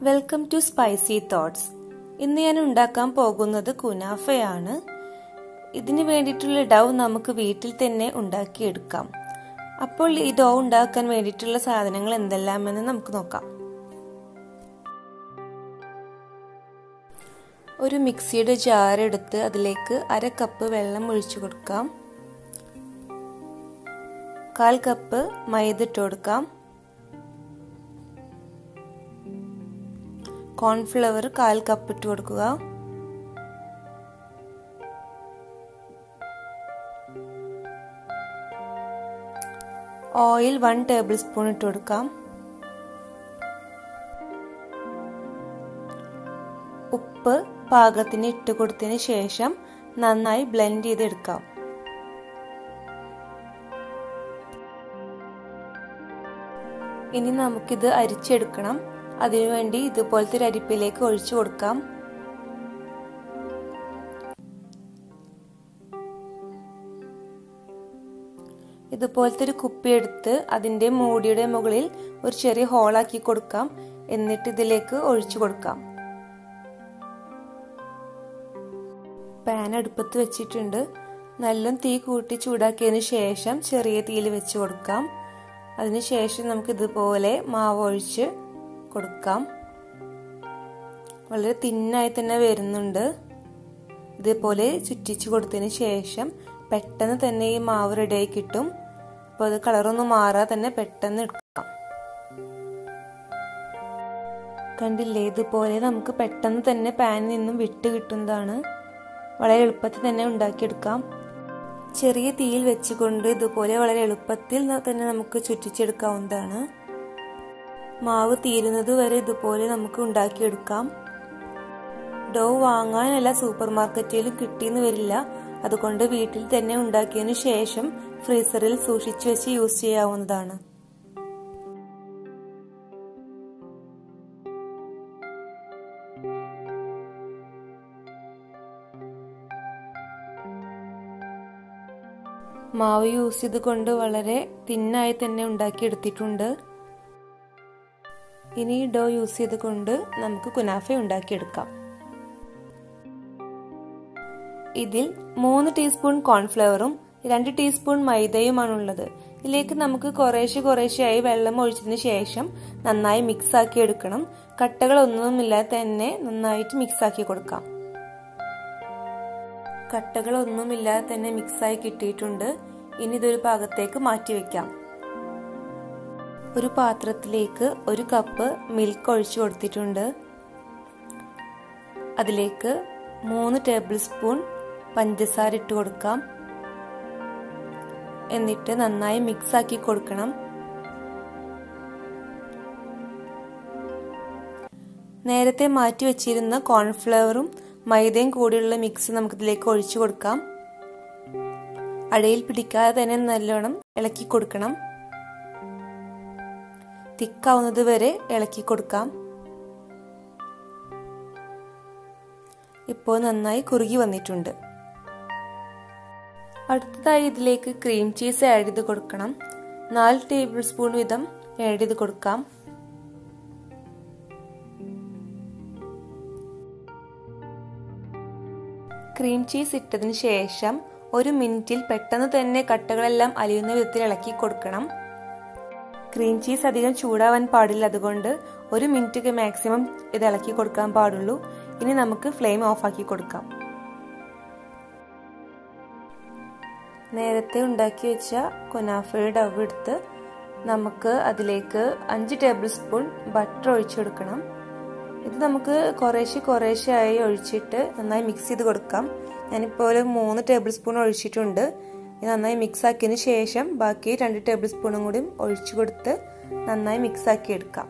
welcome to spicy thoughts ഇന്ന് ഞാൻ ഉണ്ടാക്കാൻ പോകുന്നത് കുനാഫയാണ് ഇതിന് വേണ്ടിയിട്ടുള്ള ഡൗ നമുക്ക് വീട്ടിൽ തന്നെ ഉണ്ടാക്കിയെടുക്കാം അപ്പോൾ ഈ ഡോ ഉണ്ടാക്കാൻ വേണ്ടിയിട്ടുള്ള സാധനങ്ങൾ എന്തെല്ലാമെന്ന് നമുക്ക് നോക്കാം ഒരു മിക്സിയുടെ ജാർ എടുത്ത് അതിലേക്ക് അര കപ്പ് വെള്ളം ഒഴിച്ചു കൊടുക്കാം കാൽ കപ്പ് മൈദ ഇട്ട് കൊടുക്കാം കോൺഫ്ലവർ കാൽ കപ്പ് ഇട്ട് കൊടുക്കുക ഓയിൽ വൺ ടേബിൾ സ്പൂൺ ഇട്ട് കൊടുക്കാം ഉപ്പ് പാകത്തിന് ഇട്ട് കൊടുത്തതിന് ശേഷം നന്നായി ബ്ലെൻഡ് ചെയ്തെടുക്കാം ഇനി നമുക്കിത് അരിച്ചെടുക്കണം അതിനുവേണ്ടി ഇതുപോലത്തെ ഒരു അരിപ്പിലേക്ക് ഒഴിച്ചു കൊടുക്കാം ഇതുപോലത്തെ ഒരു കുപ്പി എടുത്ത് അതിന്റെ മൂടിയുടെ മുകളിൽ ഒരു ചെറിയ ഹോളാക്കി കൊടുക്കാം എന്നിട്ട് ഇതിലേക്ക് ഒഴിച്ചു കൊടുക്കാം പാൻ അടുപ്പത്ത് വെച്ചിട്ടുണ്ട് നല്ല തീ കൂട്ടി ചൂടാക്കിയതിന് ശേഷം ചെറിയ തീയിൽ വെച്ച് കൊടുക്കാം അതിനുശേഷം നമുക്ക് ഇതുപോലെ മാവ് ഒഴിച്ച് കൊടുക്കാം വളരെ തിന്നായി തന്നെ വരുന്നുണ്ട് ഇതേപോലെ ചുറ്റിച്ച് കൊടുത്തതിന് ശേഷം പെട്ടെന്ന് തന്നെ ഈ മാവ് റെഡിയായി കിട്ടും അപ്പോൾ അത് കളറൊന്നും മാറാതെ തന്നെ പെട്ടെന്ന് എടുക്കാം കണ്ടില്ലേ ഇതുപോലെ നമുക്ക് പെട്ടെന്ന് തന്നെ പാനിൽ നിന്നും വിട്ട് കിട്ടുന്നതാണ് വളരെ എളുപ്പത്തിൽ തന്നെ ഉണ്ടാക്കിയെടുക്കാം ചെറിയ തീയിൽ വെച്ചുകൊണ്ട് ഇതുപോലെ വളരെ എളുപ്പത്തിൽ തന്നെ നമുക്ക് ചുറ്റിച്ചെടുക്കാവുന്നതാണ് മാവ് തീരുന്നത് വരെ ഇതുപോലെ നമുക്ക് ഉണ്ടാക്കിയെടുക്കാം ഡോ വാങ്ങാനല്ല സൂപ്പർ മാർക്കറ്റിലും കിട്ടിയെന്ന് വരില്ല അതുകൊണ്ട് വീട്ടിൽ തന്നെ ഉണ്ടാക്കിയതിനു ശേഷം ഫ്രീസറിൽ സൂക്ഷിച്ചു വെച്ച് യൂസ് ചെയ്യാവുന്നതാണ് മാവ് യൂസ് ചെയ്തുകൊണ്ട് വളരെ തിന്നായി തന്നെ ഉണ്ടാക്കിയെടുത്തിട്ടുണ്ട് ഇനി ഡോ യൂസ് ചെയ്തുകൊണ്ട് നമുക്ക് കുനാഫ ഉണ്ടാക്കിയെടുക്കാം ഇതിൽ മൂന്ന് ടീസ്പൂൺ കോൺഫ്ലവറും രണ്ട് ടീസ്പൂൺ മൈദയുമാണുള്ളത് ഇതിലേക്ക് നമുക്ക് കുറേശ്ശെ കുറേശ്ശെയായി വെള്ളം ഒഴിച്ചതിന് ശേഷം നന്നായി മിക്സ് ആക്കി എടുക്കണം കട്ടകളൊന്നുമില്ലാതെ തന്നെ നന്നായിട്ട് മിക്സ് ആക്കി കൊടുക്കാം കട്ടകളൊന്നുമില്ലാതെ തന്നെ മിക്സായി കിട്ടിയിട്ടുണ്ട് ഇനി ഇതൊരു ഭാഗത്തേക്ക് മാറ്റി വെക്കാം ഒരു പാത്രത്തിലേക്ക് ഒരു കപ്പ് മിൽക്ക് ഒഴിച്ചു കൊടുത്തിട്ടുണ്ട് അതിലേക്ക് മൂന്ന് ടേബിൾ സ്പൂൺ പഞ്ചസാര ഇട്ട് കൊടുക്കാം എന്നിട്ട് നന്നായി മിക്സ് ആക്കി കൊടുക്കണം നേരത്തെ മാറ്റി വെച്ചിരുന്ന കോൺഫ്ലവറും മൈദയും കൂടിയുള്ള മിക്സ് നമുക്കിതിലേക്ക് ഒഴിച്ചു കൊടുക്കാം അടയിൽ പിടിക്കാതെ തന്നെ നല്ലോണം ഇളക്കി കൊടുക്കണം തിക്കാവുന്നത് വരെ ഇളക്കി കൊടുക്കാം ഇപ്പോൾ നന്നായി കുറുകി വന്നിട്ടുണ്ട് അടുത്തതായി ഇതിലേക്ക് ക്രീം ചീസ് ആഡ് ചെയ്ത് കൊടുക്കണം നാല് ടേബിൾ സ്പൂൺ വീതം ആഡ് ചെയ്ത് കൊടുക്കാം ക്രീം ചീസ് ഇട്ടതിന് ശേഷം ഒരു മിനിറ്റിൽ പെട്ടെന്ന് തന്നെ കട്ടകളെല്ലാം അലിയുന്ന വിധത്തിൽ ഇളക്കി കൊടുക്കണം ക്രീം ചീസ് അധികം ചൂടാവാൻ പാടില്ല അതുകൊണ്ട് ഒരു മിനിറ്റ് മാക്സിമം ഇത് ഇളക്കി കൊടുക്കാൻ പാടുള്ളൂ ഇനി നമുക്ക് ഫ്ലെയിം ഓഫ് ആക്കി കൊടുക്കാം നേരത്തെ ഉണ്ടാക്കി വെച്ച കൊനാഫയുടെ ഡവ് എടുത്ത് നമുക്ക് അതിലേക്ക് അഞ്ച് ടേബിൾ സ്പൂൺ ബട്ടർ ഒഴിച്ചെടുക്കണം ഇത് നമുക്ക് കുറേശ്ശെ കുറേശ്ശെ ആയി ഒഴിച്ചിട്ട് നന്നായി മിക്സ് ചെയ്ത് കൊടുക്കാം ഞാനിപ്പോൾ ഒരു മൂന്ന് ടേബിൾ സ്പൂൺ ഒഴിച്ചിട്ടുണ്ട് ഇത് നന്നായി മിക്സ് ആക്കിയതിന് ശേഷം ബാക്കി രണ്ട് ടേബിൾ സ്പൂണും കൂടി ഒഴിച്ചു കൊടുത്ത് നന്നായി മിക്സ് ആക്കി എടുക്കാം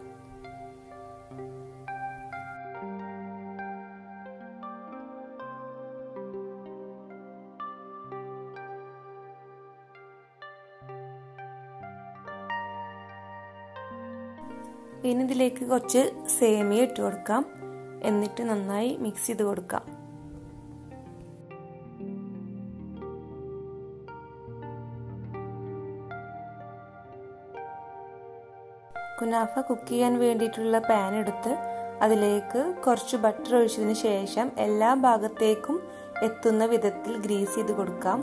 ഇനി ഇതിലേക്ക് കുറച്ച് സേമിയ ഇട്ട് കൊടുക്കാം എന്നിട്ട് നന്നായി മിക്സ് ചെയ്ത് കൊടുക്കാം കുനാഫ കുക്ക് ചെയ്യാൻ വേണ്ടിയിട്ടുള്ള പാൻ എടുത്ത് അതിലേക്ക് കുറച്ച് ബട്ടർ ഒഴിച്ചതിന് ശേഷം എല്ലാ ഭാഗത്തേക്കും എത്തുന്ന വിധത്തിൽ ഗ്രീസ് ചെയ്ത് കൊടുക്കാം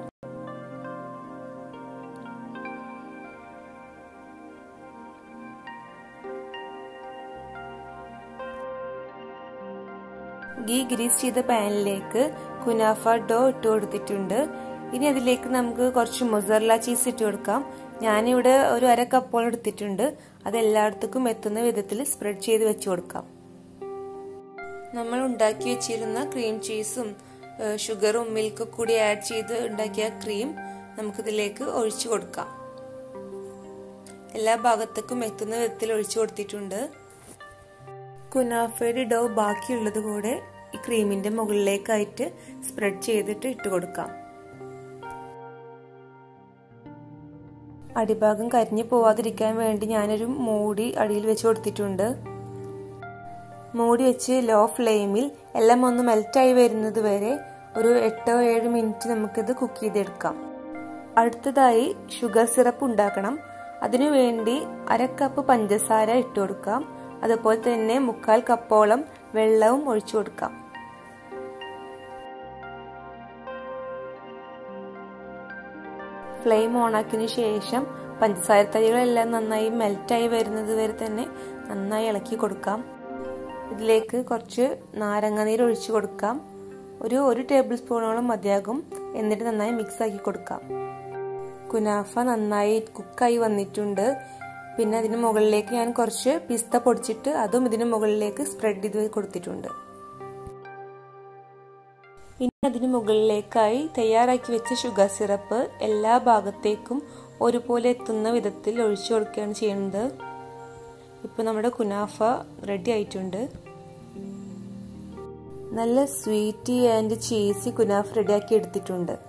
ഗീ ഗ്രീസ് ചെയ്ത പാനിലേക്ക് കുനാഫ ഡോ ഇട്ട് കൊടുത്തിട്ടുണ്ട് ഇനി അതിലേക്ക് നമുക്ക് കുറച്ച് മൊസറല ചീസ് ഇട്ട് കൊടുക്കാം ഞാനിവിടെ ഒരു അര കപ്പോളം എടുത്തിട്ടുണ്ട് അത് എല്ലായിടത്തേക്കും എത്തുന്ന വിധത്തിൽ സ്പ്രെഡ് ചെയ്ത് വെച്ച് കൊടുക്കാം നമ്മൾ ഉണ്ടാക്കി വെച്ചിരുന്ന ക്രീം ചീസും ഷുഗറും മിൽക്കും കൂടി ആഡ് ചെയ്ത് ഉണ്ടാക്കിയ ക്രീം നമുക്കിതിലേക്ക് ഒഴിച്ചു കൊടുക്കാം എല്ലാ ഭാഗത്തേക്കും എത്തുന്ന വിധത്തിൽ ഒഴിച്ചു കൊടുത്തിട്ടുണ്ട് കുനാഫയുടെ ഡോ ബാക്കിയുള്ളത് കൂടെ ഈ ക്രീമിന്റെ മുകളിലേക്കായിട്ട് സ്പ്രെഡ് ചെയ്തിട്ട് ഇട്ട് കൊടുക്കാം അടിഭാഗം കരിഞ്ഞു പോവാതിരിക്കാൻ വേണ്ടി ഞാനൊരു മൂടി അടിയിൽ വെച്ച് കൊടുത്തിട്ടുണ്ട് മൂടി വെച്ച് ലോ ഫ്ലെയിമിൽ എല്ലാം ഒന്ന് മെൽറ്റായി വരുന്നത് വരെ ഒരു എട്ടോ ഏഴ് മിനിറ്റ് നമുക്കിത് കുക്ക് ചെയ്തെടുക്കാം അടുത്തതായി ഷുഗർ സിറപ്പ് ഉണ്ടാക്കണം അതിനുവേണ്ടി അര കപ്പ് പഞ്ചസാര ഇട്ട് കൊടുക്കാം അതുപോലെ തന്നെ മുക്കാൽ കപ്പോളം വെള്ളവും ഒഴിച്ചു കൊടുക്കാം ഫ്ലെയിം ഓണാക്കിയതിനു ശേഷം പഞ്ചസാര തരികളെല്ലാം നന്നായി മെൽറ്റായി വരുന്നത് വരെ തന്നെ നന്നായി ഇളക്കി കൊടുക്കാം ഇതിലേക്ക് കുറച്ച് നാരങ്ങ നീര് ഒഴിച്ചു കൊടുക്കാം ഒരു ഒരു ടേബിൾ സ്പൂണോളം മതിയാകും എന്നിട്ട് നന്നായി മിക്സ് ആക്കി കൊടുക്കാം കുനാഫ നന്നായി കുക്കായി വന്നിട്ടുണ്ട് പിന്നെ അതിന് മുകളിലേക്ക് ഞാൻ കുറച്ച് പിസ്ത പൊടിച്ചിട്ട് അതും ഇതിന് മുകളിലേക്ക് സ്പ്രെഡ് ചെയ്ത് കൊടുത്തിട്ടുണ്ട് ഇനി അതിന് മുകളിലേക്കായി തയ്യാറാക്കി വെച്ച ഷുഗർ സിറപ്പ് എല്ലാ ഭാഗത്തേക്കും ഒരുപോലെ എത്തുന്ന വിധത്തിൽ ഒഴിച്ചു കൊടുക്കുകയാണ് ചെയ്യുന്നത് ഇപ്പോൾ നമ്മുടെ കുനാഫ റെഡി ആയിട്ടുണ്ട് നല്ല സ്വീറ്റി ആൻഡ് ചീസി കുനാഫ് റെഡിയാക്കി എടുത്തിട്ടുണ്ട്